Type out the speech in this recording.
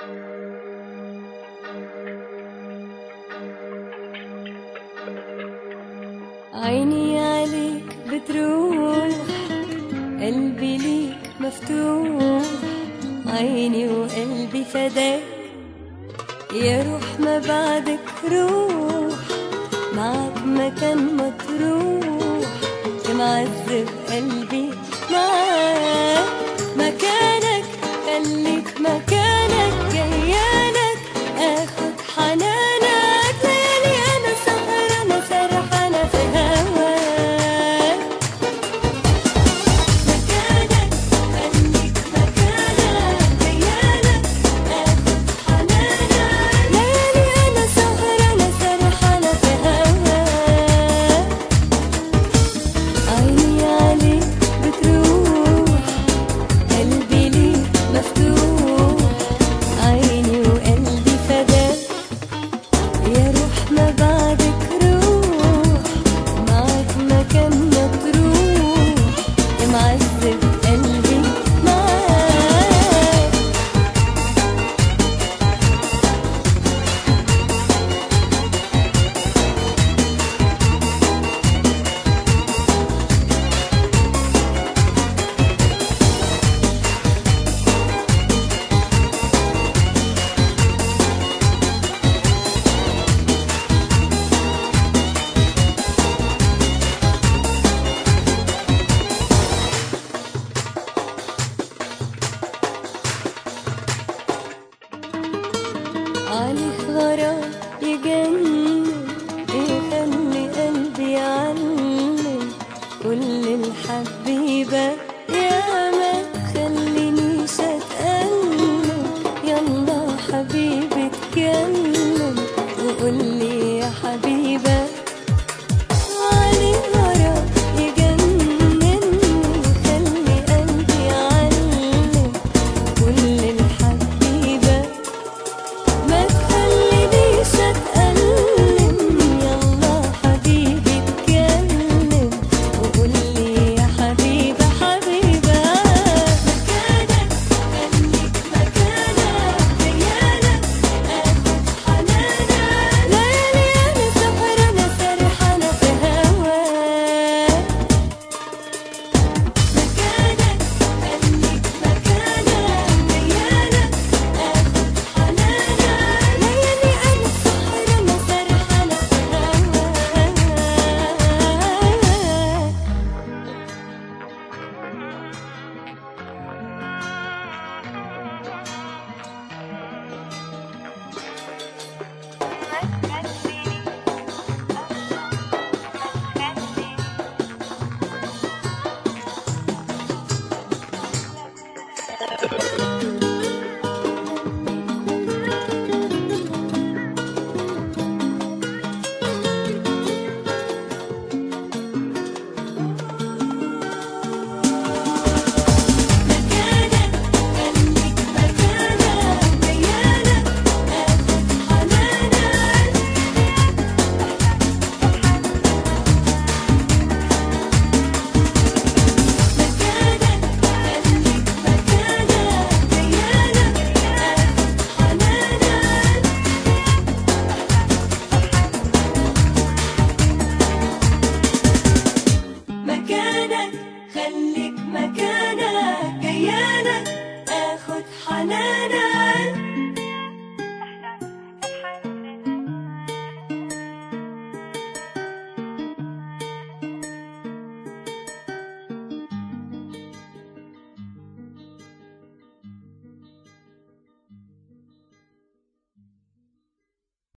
عيني عليك بتروح قلبي ليك مفتوح عيني وقلبي فداك يا روح ما بعدك روح معك مكان ما تروح يا معذب قلبي معاك مكانك خليك مكانك جيالك اخد حنانك ليالي انا سهرانة سرحانة في هواك مكانك خليك مكانك جيالك اخد حنانك ليالي انا سهرانة سرحانة في هواك عيني عليك بتروح قلبي ليك مفتوح عيني وقلبي فداك يا روح ما بعدك روح معك مكان ما تروح يا معذب قلبي معاك عليك غرام يجنن يخلي قلبي يعلم كل الحبيبة يا ما تخلينيش اتألم يلا حبيبي اتكلم وقولي يا حبيبة عليك غرام يجنن يخلي قلبي يعلم كل الحبيبة ما تخلينيش اتألم يلا حبيبي اتكلم وقولي يا حبيبة حبيبة مكانك خليك مكانك ليالك اخد حنانك ليالي انا سهرانة سرحانة في هواك مكانك خليك مكانك ليالك اخد حنانك ليالي انا سهرانة سرحانة في هواك